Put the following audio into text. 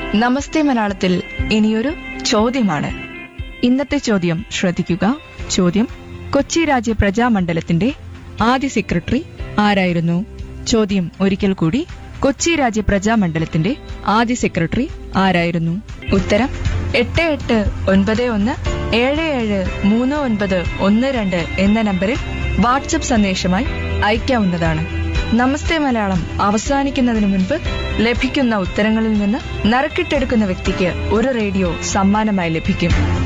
നമസ്തേ മലയാളത്തിൽ ഇനിയൊരു ചോദ്യമാണ് ഇന്നത്തെ ചോദ്യം ശ്രദ്ധിക്കുക ചോദ്യം കൊച്ചി രാജ്യ പ്രജാമണ്ഡലത്തിന്റെ ആദ്യ സെക്രട്ടറി ആരായിരുന്നു ചോദ്യം ഒരിക്കൽ കൂടി കൊച്ചി രാജ്യ പ്രജാമണ്ഡലത്തിന്റെ ആദ്യ സെക്രട്ടറി ആരായിരുന്നു ഉത്തരം എട്ട് എട്ട് ഒൻപത് ഒന്ന് ഏഴ് ഏഴ് മൂന്ന് ഒൻപത് ഒന്ന് രണ്ട് എന്ന നമ്പറിൽ വാട്സപ്പ് സന്ദേശമായി അയക്കാവുന്നതാണ് നമസ്തേ മലയാളം അവസാനിക്കുന്നതിന് മുൻപ് ലഭിക്കുന്ന ഉത്തരങ്ങളിൽ നിന്ന് നറുക്കിട്ടെടുക്കുന്ന വ്യക്തിക്ക് ഒരു റേഡിയോ സമ്മാനമായി ലഭിക്കും